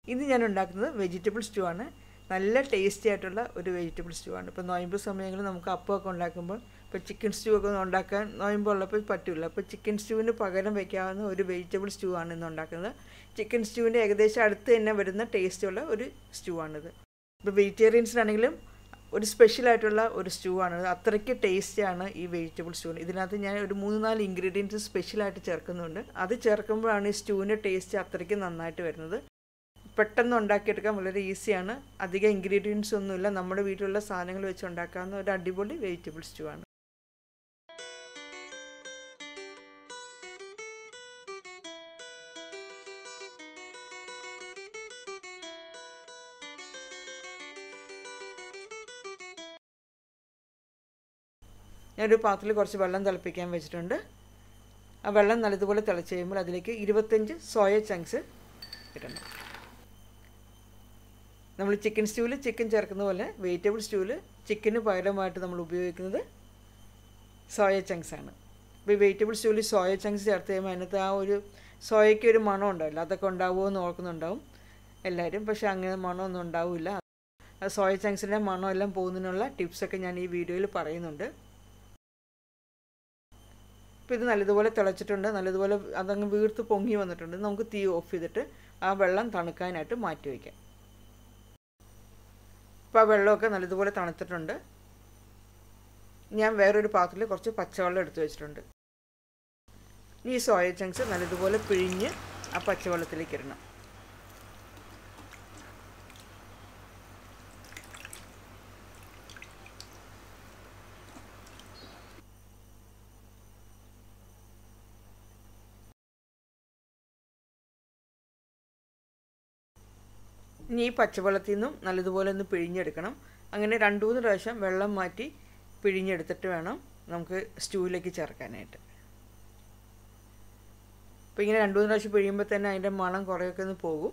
ഇന്ന് ഞാൻ ഉണ്ടാക്കുന്നത് വെജിറ്റബിൾ സ്റ്റൂ ആണ് നല്ല ടേസ്റ്റി ആയിട്ടുള്ള ഒരു വെജിറ്റബിൾ സ്റ്റൂ ആണ് ഇപ്പോൾ നോയമ്പ് സമയങ്ങളിൽ നമുക്ക് അപ്പമൊക്കെ ഉണ്ടാക്കുമ്പോൾ ഇപ്പോൾ ചിക്കൻ സ്റ്റൂ ഒക്കെ ഉണ്ടാക്കാൻ നോയമ്പുള്ളപ്പോൾ പറ്റില്ല അപ്പോൾ ചിക്കൻ സ്റ്റൂവിന് പകരം വയ്ക്കാവുന്ന ഒരു വെജിറ്റബിൾ സ്റ്റൂ ആണ് ഇന്ന് ഉണ്ടാക്കുന്നത് ചിക്കൻ സ്റ്റൂവിൻ്റെ ഏകദേശം അടുത്ത് തന്നെ വരുന്ന ടേസ്റ്റുള്ള ഒരു സ്റ്റൂ ആണിത് ഇപ്പോൾ വെജിറ്റേറിയൻസിനാണെങ്കിലും ഒരു സ്പെഷ്യലായിട്ടുള്ള ഒരു സ്റ്റൂ ആണ് അത്രയ്ക്ക് ടേസ്റ്റിയാണ് ഈ വെജിറ്റബിൾ സ്റ്റൂ ഇതിനകത്ത് ഞാൻ ഒരു മൂന്ന് നാല് ഇൻഗ്രീഡിയൻസ് സ്പെഷ്യലായിട്ട് ചേർക്കുന്നുണ്ട് അത് ചേർക്കുമ്പോഴാണ് ഈ സ്റ്റൂവിൻ്റെ ടേസ്റ്റ് അത്രയ്ക്ക് നന്നായിട്ട് വരുന്നത് പെട്ടെന്ന് ഉണ്ടാക്കിയെടുക്കാൻ വളരെ ഈസിയാണ് അധികം ഇൻഗ്രീഡിയൻസ് ഒന്നുമില്ല നമ്മുടെ വീട്ടിലുള്ള സാധനങ്ങൾ വെച്ച് ഉണ്ടാക്കാവുന്ന ഒരു അടിപൊളി വെജിറ്റബിൾ സ്റ്റൂ ആണ് ഞാനൊരു പാത്രത്തിൽ കുറച്ച് വെള്ളം തിളപ്പിക്കാൻ വെച്ചിട്ടുണ്ട് ആ വെള്ളം നല്ലതുപോലെ തിളച്ച് കഴിയുമ്പോൾ അതിലേക്ക് ഇരുപത്തഞ്ച് സോയ ചങ്ക്സ് ഇടണം നമ്മൾ ചിക്കൻ സ്റ്റൂവിൽ ചിക്കൻ ചേർക്കുന്ന പോലെ വെജിറ്റബിൾ സ്റ്റൂവിൽ ചിക്കന് പകരമായിട്ട് നമ്മൾ ഉപയോഗിക്കുന്നത് സോയ ചങ്ക്സ് ആണ് ഇപ്പോൾ ഈ വെജിറ്റബിൾ സ്റ്റൂവിൽ സോയ ചങ്ക്സ് ചേർത്ത് കഴിയുമ്പോൾ അതിനകത്ത് ആ ഒരു സോയയ്ക്ക് ഒരു മണം ഉണ്ടാവില്ല അതൊക്കെ ഉണ്ടാവുമോ എന്ന് ഓർക്കുന്നുണ്ടാവും എല്ലാവരും പക്ഷേ അങ്ങനെ മണമൊന്നും ഉണ്ടാവില്ല ആ സോയ ചങ്ക്സിൻ്റെ മണം എല്ലാം പോകുന്നതിനുള്ള ടിപ്സൊക്കെ ഞാൻ ഈ വീഡിയോയിൽ പറയുന്നുണ്ട് ഇപ്പോൾ ഇത് നല്ലതുപോലെ തിളച്ചിട്ടുണ്ട് നല്ലതുപോലെ അതങ്ങ് വീർത്ത് പൊങ്ങി വന്നിട്ടുണ്ട് നമുക്ക് തീ ഓഫ് ചെയ്തിട്ട് ആ വെള്ളം തണുക്കാനായിട്ട് മാറ്റി വയ്ക്കാം ഇപ്പോൾ ആ വെള്ളമൊക്കെ നല്ലതുപോലെ തണുത്തിട്ടുണ്ട് ഞാൻ വേറൊരു പാത്രത്തിൽ കുറച്ച് പച്ചവെള്ളം എടുത്തു വെച്ചിട്ടുണ്ട് ഈ സോയ ചങ്ക്സ് നല്ലതുപോലെ പിഴിഞ്ഞ് ആ പച്ചവെള്ളത്തിലേക്ക് ഇടണം ഇനി ഈ പച്ചവെള്ളത്തിൽ നിന്നും നല്ലതുപോലെ ഒന്ന് പിഴിഞ്ഞെടുക്കണം അങ്ങനെ രണ്ട് മൂന്ന് പ്രാവശ്യം വെള്ളം മാറ്റി പിഴിഞ്ഞെടുത്തിട്ട് വേണം നമുക്ക് സ്റ്റൂവിലേക്ക് ചേർക്കാനായിട്ട് അപ്പോൾ ഇങ്ങനെ രണ്ട് മൂന്ന് പ്രാവശ്യം പിഴിയുമ്പോൾ തന്നെ അതിൻ്റെ മണം കുറേയൊക്കെ ഒന്ന് പോകും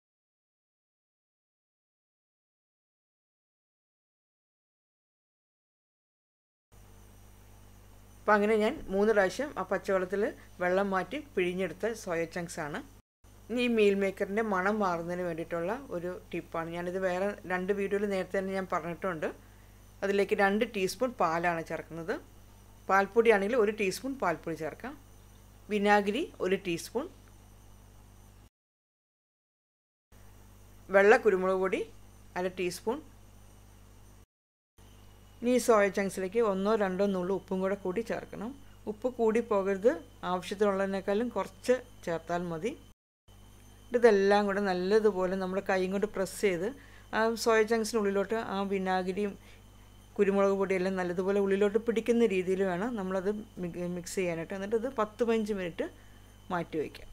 അപ്പോൾ അങ്ങനെ ഞാൻ മൂന്ന് പ്രാവശ്യം ആ പച്ചവെള്ളത്തിൽ വെള്ളം മാറ്റി പിഴിഞ്ഞെടുത്ത സോയ ചങ്ക്സ് ആണ് ഇനി ഈ മീൽ മേക്കറിൻ്റെ മണം മാറുന്നതിന് വേണ്ടിയിട്ടുള്ള ഒരു ടിപ്പാണ് ഞാനിത് വേറെ രണ്ട് വീഡിയോയിൽ നേരത്തെ തന്നെ ഞാൻ പറഞ്ഞിട്ടുണ്ട് അതിലേക്ക് രണ്ട് ടീസ്പൂൺ പാലാണ് ചേർക്കുന്നത് പാൽപ്പൊടി ആണെങ്കിൽ ഒരു ടീസ്പൂൺ പാൽപ്പൊടി ചേർക്കാം വിനാഗിരി ഒരു ടീസ്പൂൺ വെള്ള കുരുമുളക് പൊടി അര ടീസ്പൂൺ ഇനി ഈ സോയ ചങ്ക്സിലേക്ക് ഒന്നോ രണ്ടോ നുള്ളു ഉപ്പും കൂടെ കൂടി ചേർക്കണം ഉപ്പ് കൂടി പോകരുത് ആവശ്യത്തിനുള്ളതിനേക്കാളും കുറച്ച് ചേർത്താൽ മതി ഇതെല്ലാം കൂടെ നല്ലതുപോലെ നമ്മൾ കൈ കൊണ്ട് പ്രസ് ചെയ്ത് ആ സോയ ചങ്ക്സിനുള്ളിലോട്ട് ആ വിനാഗിരിയും കുരുമുളക് പൊടിയെല്ലാം നല്ലതുപോലെ ഉള്ളിലോട്ട് പിടിക്കുന്ന രീതിയിൽ വേണം നമ്മളത് മിക്സ് ചെയ്യാനായിട്ട് എന്നിട്ട് അത് പത്ത് പതിനഞ്ച് മിനിറ്റ് മാറ്റി വയ്ക്കാം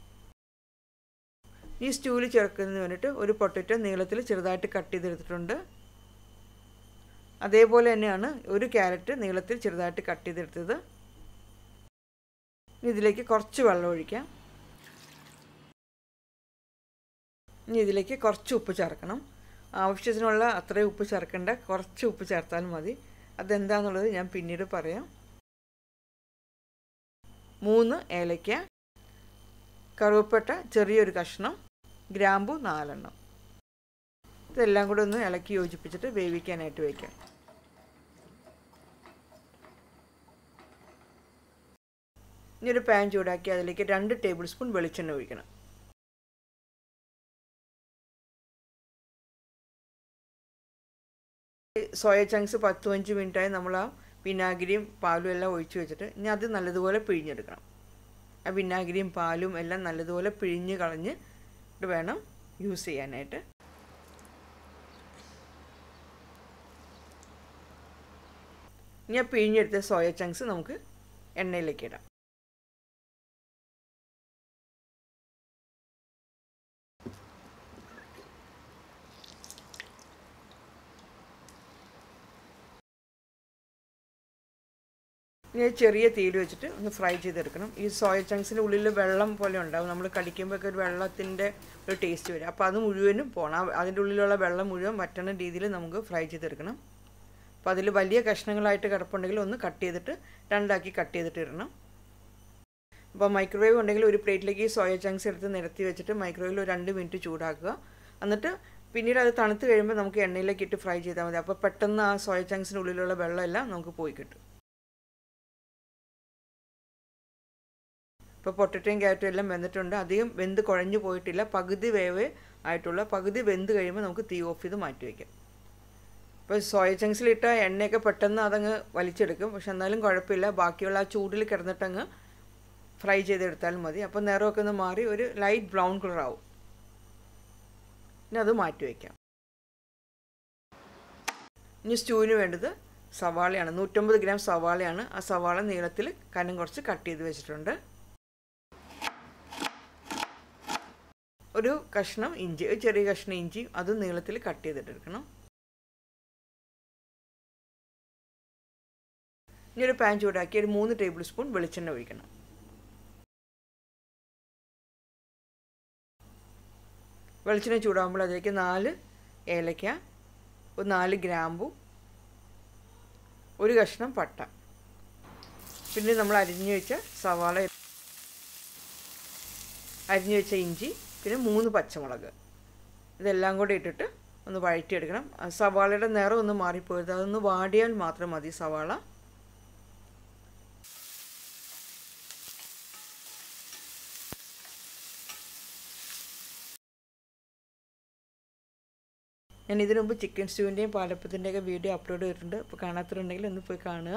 ഈ സ്റ്റൂവിൽ ചേർക്കുന്നതിന് വേണ്ടിയിട്ട് ഒരു പൊട്ടറ്റോ നീളത്തിൽ ചെറുതായിട്ട് കട്ട് ചെയ്തെടുത്തിട്ടുണ്ട് അതേപോലെ തന്നെയാണ് ഒരു ക്യാരറ്റ് നീളത്തിൽ ചെറുതായിട്ട് കട്ട് ചെയ്തെടുത്തത് ഇതിലേക്ക് കുറച്ച് വെള്ളം ഒഴിക്കാം ഇനി ഇതിലേക്ക് കുറച്ച് ഉപ്പ് ചേർക്കണം ആവശ്യത്തിനുള്ള അത്രയും ഉപ്പ് ചേർക്കേണ്ട കുറച്ച് ഉപ്പ് ചേർത്താൽ മതി അതെന്താണെന്നുള്ളത് ഞാൻ പിന്നീട് പറയാം മൂന്ന് ഏലയ്ക്ക കറുവപ്പട്ട ചെറിയൊരു കഷ്ണം ഗ്രാമ്പു നാലെണ്ണം ഇതെല്ലാം കൂടെ ഒന്ന് ഇളക്കി യോജിപ്പിച്ചിട്ട് വേവിക്കാനായിട്ട് വയ്ക്കാം ഇനി ഒരു പാൻ ചൂടാക്കി അതിലേക്ക് രണ്ട് ടേബിൾ സ്പൂൺ വെളിച്ചെണ്ണ ഒഴിക്കണം സോയ ചങ്ക്സ് പത്ത് അഞ്ച് മിനിറ്റായി നമ്മൾ ആ വിനാഗിരിയും പാലും എല്ലാം ഒഴിച്ച് വെച്ചിട്ട് ഇനി അത് നല്ലതുപോലെ പിഴിഞ്ഞെടുക്കണം ആ വിനാഗിരിയും പാലും എല്ലാം നല്ലതുപോലെ പിഴിഞ്ഞ് കളഞ്ഞ് വേണം യൂസ് ചെയ്യാനായിട്ട് ഇനി ആ പിഴിഞ്ഞെടുത്ത സോയ ചങ്ക്സ് നമുക്ക് എണ്ണയിലേക്ക് ഇടാം ഇനി ചെറിയ തീയിൽ വെച്ചിട്ട് ഒന്ന് ഫ്രൈ ചെയ്തെടുക്കണം ഈ സോയ ചങ്ക്സിൻ്റെ ഉള്ളിൽ വെള്ളം പോലെ ഉണ്ടാവും നമ്മൾ കടിക്കുമ്പോഴൊക്കെ ഒരു വെള്ളത്തിൻ്റെ ഒരു ടേസ്റ്റ് വരും അപ്പോൾ അത് മുഴുവനും പോകണം അതിൻ്റെ ഉള്ളിലുള്ള വെള്ളം മുഴുവൻ വറ്റണ രീതിയിൽ നമുക്ക് ഫ്രൈ ചെയ്തെടുക്കണം അപ്പോൾ അതിൽ വലിയ കഷ്ണങ്ങളായിട്ട് കിടപ്പുണ്ടെങ്കിൽ ഒന്ന് കട്ട് ചെയ്തിട്ട് രണ്ടാക്കി കട്ട് ചെയ്തിട്ട് ഇടണം അപ്പോൾ മൈക്രോവേവ് ഉണ്ടെങ്കിൽ ഒരു പ്ലേറ്റിലേക്ക് ഈ സോയ ചങ്ക്സ് എടുത്ത് നിരത്തി വെച്ചിട്ട് മൈക്രോവേവിൽ ഒരു രണ്ട് മിനിറ്റ് ചൂടാക്കുക എന്നിട്ട് പിന്നീട് അത് തണുത്ത് കഴിയുമ്പോൾ നമുക്ക് എണ്ണയിലേക്ക് ഇട്ട് ഫ്രൈ ചെയ്താൽ മതി അപ്പോൾ പെട്ടെന്ന് ആ സോയ ചങ്ക്സിൻ്റെ ഉള്ളിലുള്ള വെള്ളമെല്ലാം നമുക്ക് പോയി കിട്ടും ഇപ്പോൾ പൊട്ടറ്റയും ക്യാരറ്റും എല്ലാം വെന്തിട്ടുണ്ട് അധികം വെന്ത് കുഴഞ്ഞു പോയിട്ടില്ല പകുതി വേവ് ആയിട്ടുള്ള പകുതി വെന്ത് കഴിയുമ്പോൾ നമുക്ക് തീ ഓഫ് ചെയ്ത് മാറ്റി വയ്ക്കാം ഇപ്പോൾ സോയ ചങ്ക്സിലിട്ട എണ്ണയൊക്കെ പെട്ടെന്ന് അതങ്ങ് വലിച്ചെടുക്കും പക്ഷെ എന്നാലും കുഴപ്പമില്ല ബാക്കിയുള്ള ആ ചൂടിൽ കിടന്നിട്ടങ്ങ് ഫ്രൈ ചെയ്തെടുത്താലും മതി അപ്പോൾ നിറമൊക്കെ ഒന്ന് മാറി ഒരു ലൈറ്റ് ബ്രൗൺ കളർ ആവും ഇനി അത് മാറ്റി വയ്ക്കാം ഇനി സ്റ്റൂവിന് വേണ്ടത് സവാളയാണ് നൂറ്റമ്പത് ഗ്രാം സവാളയാണ് ആ സവാള നീളത്തിൽ കനം കുറച്ച് കട്ട് ചെയ്ത് വെച്ചിട്ടുണ്ട് ഒരു കഷ്ണം ഇഞ്ചി ഒരു ചെറിയ കഷ്ണം ഇഞ്ചി അത് നീളത്തിൽ കട്ട് ചെയ്തിട്ടെടുക്കണം ഇനി ഒരു പാൻ ചൂടാക്കി ഒരു മൂന്ന് ടേബിൾ സ്പൂൺ വെളിച്ചെണ്ണ ഒഴിക്കണം വെളിച്ചെണ്ണ ചൂടാകുമ്പോൾ അതിലേക്ക് നാല് ഏലക്ക ഒരു നാല് ഗ്രാമ്പു ഒരു കഷ്ണം പട്ട പിന്നെ നമ്മൾ അരിഞ്ഞു വെച്ച സവാള അരിഞ്ഞു വെച്ച ഇഞ്ചി പിന്നെ മൂന്ന് പച്ചമുളക് ഇതെല്ലാം കൂടെ ഇട്ടിട്ട് ഒന്ന് വഴറ്റിയെടുക്കണം സവാളയുടെ നിറം ഒന്ന് മാറിപ്പോയത് അതൊന്ന് വാടിയാൽ മാത്രം മതി സവാള ഞാൻ ഇതിനു മുമ്പ് ചിക്കൻ സ്റ്റൂവിൻ്റെയും പാലപ്പത്തിൻ്റെയൊക്കെ വീഡിയോ അപ്ലോഡ് ചെയ്തിട്ടുണ്ട് അപ്പോൾ കാണാത്തവരുണ്ടെങ്കിൽ ഒന്ന് പോയി കാണുക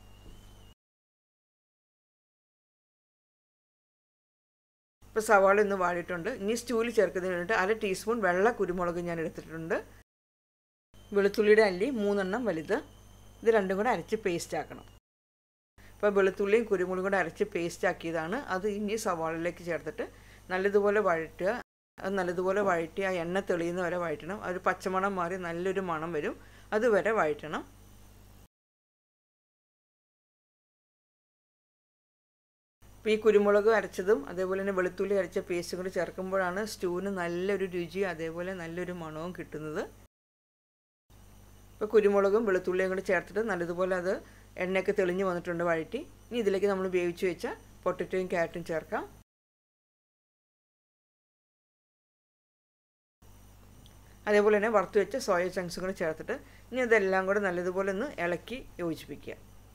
ഇപ്പോൾ സവാള ഒന്ന് വാടിയിട്ടുണ്ട് ഇനി സ്റ്റൂവിൽ ചേർക്കുന്നതിന് വേണ്ടിയിട്ട് അര ടീസ്പൂൺ വെള്ള കുരുമുളക് ഞാൻ എടുത്തിട്ടുണ്ട് വെളുത്തുള്ളിയുടെ അല്ലി മൂന്നെണ്ണം വലുത് ഇത് രണ്ടും കൂടെ അരച്ച് പേസ്റ്റ് ആക്കണം ഇപ്പോൾ വെളുത്തുള്ളിയും കുരുമുളകും കൂടെ അരച്ച് പേസ്റ്റ് ആക്കിയതാണ് അത് ഇനി സവാളയിലേക്ക് ചേർത്തിട്ട് നല്ലതുപോലെ വഴറ്റുക അത് നല്ലതുപോലെ വഴറ്റി ആ എണ്ണ തെളിയുന്ന വരെ വഴറ്റണം ഒരു പച്ചമണം മാറി നല്ലൊരു മണം വരും അതുവരെ വഴറ്റണം ഇപ്പോൾ ഈ കുരുമുളക് അരച്ചതും അതേപോലെ തന്നെ വെളുത്തുള്ളി അരച്ച പേസ്റ്റും കൂടി ചേർക്കുമ്പോഴാണ് സ്റ്റൂവിന് നല്ലൊരു രുചിയും അതേപോലെ നല്ലൊരു മണവും കിട്ടുന്നത് ഇപ്പോൾ കുരുമുളകും വെളുത്തുള്ളിയും കൂടി ചേർത്തിട്ട് നല്ലതുപോലെ അത് എണ്ണയൊക്കെ തെളിഞ്ഞ് വന്നിട്ടുണ്ട് വഴറ്റി ഇനി ഇതിലേക്ക് നമ്മൾ വേവിച്ച് വെച്ച പൊട്ടറ്റോയും ക്യാരറ്റും ചേർക്കാം അതേപോലെ തന്നെ വറുത്ത് വെച്ച സോയ ചങ്ക്സും കൂടെ ചേർത്തിട്ട് ഇനി ഇതെല്ലാം കൂടെ നല്ലതുപോലെ ഒന്ന് ഇളക്കി യോജിപ്പിക്കുക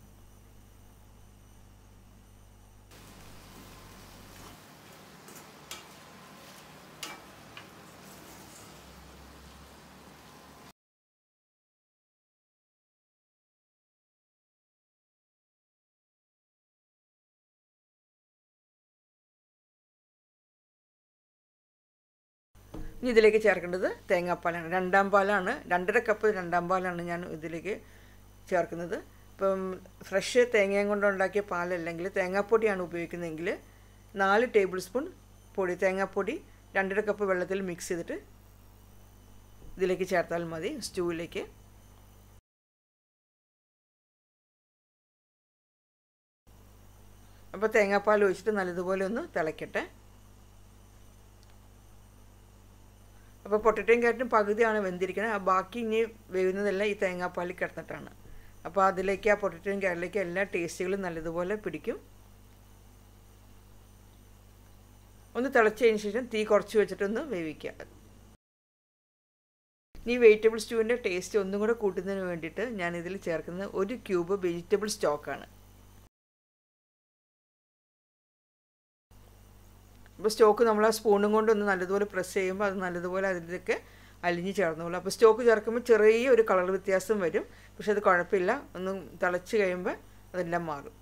ഇനി ഇതിലേക്ക് ചേർക്കേണ്ടത് തേങ്ങാപ്പാലാണ് രണ്ടാം പാലാണ് രണ്ടര കപ്പ് രണ്ടാം പാലാണ് ഞാൻ ഇതിലേക്ക് ചേർക്കുന്നത് ഇപ്പം ഫ്രഷ് തേങ്ങയും കൊണ്ടുണ്ടാക്കിയ പാലല്ലെങ്കിൽ തേങ്ങാപ്പൊടിയാണ് ഉപയോഗിക്കുന്നതെങ്കിൽ നാല് ടേബിൾ സ്പൂൺ പൊടി തേങ്ങാപ്പൊടി രണ്ടര കപ്പ് വെള്ളത്തിൽ മിക്സ് ചെയ്തിട്ട് ഇതിലേക്ക് ചേർത്താൽ മതി സ്റ്റൂവിലേക്ക് അപ്പോൾ തേങ്ങാപ്പാൽ ഒഴിച്ചിട്ട് നല്ലതുപോലെ ഒന്ന് തിളയ്ക്കട്ടെ അപ്പോൾ പൊട്ടറ്റോയും ക്യാരറ്റും പകുതിയാണ് വെന്തിരിക്കുന്നത് ആ ബാക്കി ഇനി വേവുന്നതെല്ലാം ഈ തേങ്ങാപ്പാലിൽ കിടന്നിട്ടാണ് അപ്പോൾ അതിലേക്ക് ആ പൊട്ടറ്റോയും ക്യാരറ്റിലേക്ക് എല്ലാ ടേസ്റ്റുകളും നല്ലതുപോലെ പിടിക്കും ഒന്ന് തിളച്ചതിന് ശേഷം തീ കുറച്ച് വെച്ചിട്ടൊന്ന് വേവിക്കുക ഈ വെജിറ്റബിൾ സ്റ്റൂവിൻ്റെ ടേസ്റ്റ് ഒന്നും കൂടെ കൂട്ടുന്നതിന് വേണ്ടിയിട്ട് ഞാൻ ഇതിൽ ചേർക്കുന്നത് ഒരു ക്യൂബ് വെജിറ്റബിൾ സ്റ്റോക്കാണ് അപ്പോൾ സ്റ്റോക്ക് നമ്മൾ ആ സ്പൂണും കൊണ്ട് ഒന്ന് നല്ലതുപോലെ പ്രസ് ചെയ്യുമ്പോൾ അത് നല്ലതുപോലെ അതിലേക്ക് അലിഞ്ഞ് ചേർന്നോളൂ അപ്പോൾ സ്റ്റോക്ക് ചേർക്കുമ്പോൾ ചെറിയ ഒരു കളർ വ്യത്യാസം വരും പക്ഷെ അത് കുഴപ്പമില്ല ഒന്ന് തിളച്ച് കഴിയുമ്പോൾ അതെല്ലാം മാറും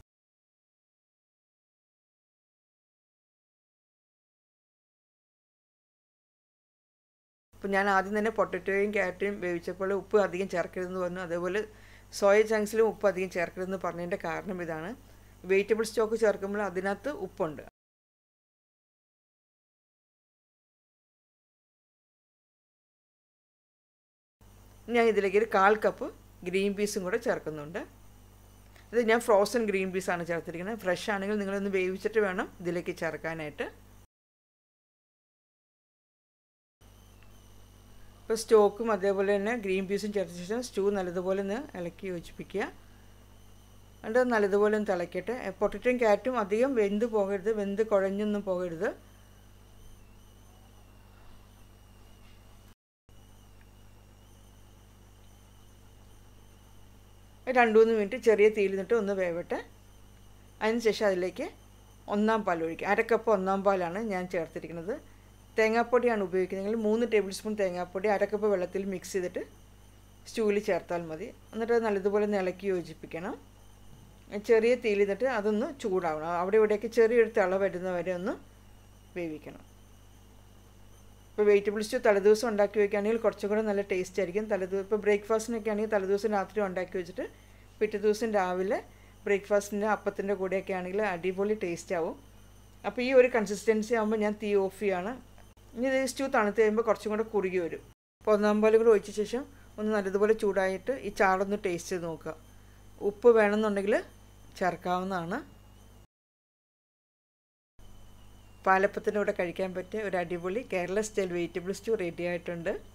അപ്പോൾ ഞാൻ ആദ്യം തന്നെ പൊട്ടറ്റോയും ക്യാരറ്റും വേവിച്ചപ്പോൾ ഉപ്പ് അധികം ചേർക്കരുതെന്ന് പറഞ്ഞു അതേപോലെ സോയ ചങ്ക്സിലും ഉപ്പ് അധികം ചേർക്കരുതെന്ന് പറഞ്ഞതിൻ്റെ കാരണം ഇതാണ് വെജിറ്റബിൾ സ്റ്റോക്ക് ചേർക്കുമ്പോൾ അതിനകത്ത് ഉപ്പുണ്ട് ഞാൻ ഇതിലേക്ക് ഒരു കാൽ കപ്പ് ഗ്രീൻ പീസും കൂടെ ചേർക്കുന്നുണ്ട് ഇത് ഞാൻ ഫ്രോസൺ ഗ്രീൻ പീസാണ് ചേർത്തിരിക്കുന്നത് ഫ്രഷ് ആണെങ്കിൽ നിങ്ങളൊന്ന് വേവിച്ചിട്ട് വേണം ഇതിലേക്ക് ചേർക്കാനായിട്ട് ഇപ്പോൾ സ്റ്റോക്കും അതേപോലെ തന്നെ ഗ്രീൻ പീസും ചേർത്ത ശേഷം സ്റ്റൂ നല്ലതുപോലെ ഒന്ന് ഇളക്കി യോജിപ്പിക്കുക എന്നിട്ട് നല്ലതുപോലെ ഒന്ന് തിളയ്ക്കട്ടെ പൊട്ടറ്റോയും ക്യാരറ്റും അധികം വെന്ത് പോകരുത് വെന്ത് കുഴഞ്ഞൊന്നും പോകരുത് രണ്ട് മൂന്ന് മിനിറ്റ് ചെറിയ തീയിൽ നിന്നിട്ട് ഒന്ന് വേവട്ടെ അതിനുശേഷം അതിലേക്ക് ഒന്നാം പാൽ ഒഴിക്കുക അരക്കപ്പ് ഒന്നാം പാലാണ് ഞാൻ ചേർത്തിരിക്കുന്നത് തേങ്ങാപ്പൊടിയാണ് ഉപയോഗിക്കുന്നതെങ്കിൽ മൂന്ന് ടേബിൾ സ്പൂൺ തേങ്ങാപ്പൊടി അരക്കപ്പ് വെള്ളത്തിൽ മിക്സ് ചെയ്തിട്ട് സ്റ്റൂവിൽ ചേർത്താൽ മതി എന്നിട്ട് അത് നല്ലതുപോലെ ഇളക്കി യോജിപ്പിക്കണം ചെറിയ തീയിൽ നിന്നിട്ട് അതൊന്ന് ചൂടാവണം അവിടെ ഇവിടെയൊക്കെ ചെറിയൊരു തിള വരുന്ന വരെ ഒന്ന് വേവിക്കണം ഇപ്പോൾ വെജിറ്റബിൾ സ്റ്റൂ തലേദിവസം ഉണ്ടാക്കി വയ്ക്കുകയാണെങ്കിൽ കുറച്ചും കൂടെ നല്ല ടേസ്റ്റ് ആയിരിക്കും തലേദിവസം ഇപ്പോൾ ബ്രേക്ക്ഫാസ്റ്റിനൊക്കെ ആണെങ്കിൽ തലേദിവസം രാത്രി ഉണ്ടാക്കി വെച്ചിട്ട് പിറ്റേ ദിവസം രാവിലെ ബ്രേക്ക്ഫാസ്റ്റിൻ്റെ അപ്പത്തിൻ്റെ കൂടെയൊക്കെ ആണെങ്കിൽ അടിപൊളി ടേസ്റ്റ് ആവും അപ്പോൾ ഈ ഒരു കൺസിസ്റ്റൻസി ആകുമ്പോൾ ഞാൻ തീ ഓഫ് ചെയ്യാണ് ഇനി ഇത് സ്റ്റൂ തണുത്ത് കഴിയുമ്പോൾ കുറച്ചും കൂടെ കുറുകി വരും അപ്പോൾ ഒന്നാം പാലും കൂടെ ഒഴിച്ച ശേഷം ഒന്ന് നല്ലതുപോലെ ചൂടായിട്ട് ഈ ചാളൊന്ന് ടേസ്റ്റ് ചെയ്ത് നോക്കുക ഉപ്പ് വേണമെന്നുണ്ടെങ്കിൽ ചേർക്കാവുന്നതാണ് പാലപ്പത്തിൻ്റെ കൂടെ കഴിക്കാൻ പറ്റിയ ഒരു അടിപൊളി Kerala style vegetable stew ready ആയിട്ടുണ്ട്